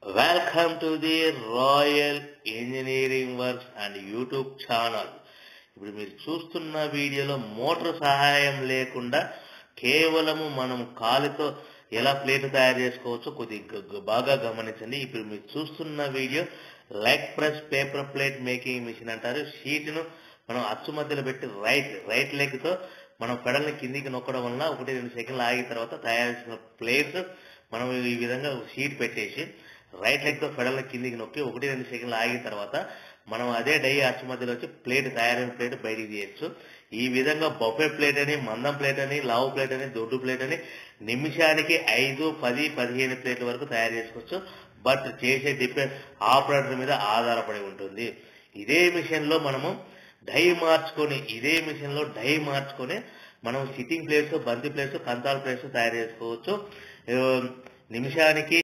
welcome to the royal engineering works and YouTube channel ఇప్పుడు మీరు చూస్తున్న వీడియోలో మోటార్ సహాయం లేకుండా కేవలము మనం కాలుతో ఎలా ప్లేట్ తయారు చేసుకోవచ్చో కొద్దిగా బాగా గమనించండి ఇప్పుడు మీరు చూస్తున్న video leg press paper plate making machine అంటారు షీట్ ను మనం అచ్చు మధ్యలో పెట్టి రైట్ రైట్ లెగ్ తో మనం పెడల్ని కిందికి నొక్కడం వల్ల ఒకటి రెండు సెకండ్లు ఆగిన తర్వాత తయారు చేసిన ప్లేట్ మనం ఈ విధంగా షీట్ పెట్టేసి రైట్ లెగ్ తో ఫెడల్ కిందికి నొక్కి ఒకటి రెండు సెకండ్లు ఆగిన తర్వాత మనం అదే డై అచ్చు మధ్యలో వచ్చి ప్లేట్ తయారైన ప్లేట్ బయటికి తీయచ్చు ఈ విధంగా బొఫే ప్లేట్ అని మందం ప్లేట్ అని లావు ప్లేట్ అని దొడ్డు ప్లేట్ అని నిమిషానికి ఐదు పది పదిహేను ప్లేట్ల వరకు తయారు చేసుకోవచ్చు బట్ చేసే డిపెండ్ ఆపరేటర్ మీద ఆధారపడి ఉంటుంది ఇదే మిషన్ లో మనము డై మార్చుకొని ఇదే మిషన్ లో డై మార్చుకొని మనం సిట్టింగ్ ప్లేట్స్ బంతి ప్లేట్స్ కంతాల ప్లేట్స్ తయారు చేసుకోవచ్చు ఆ, నిమిషానికి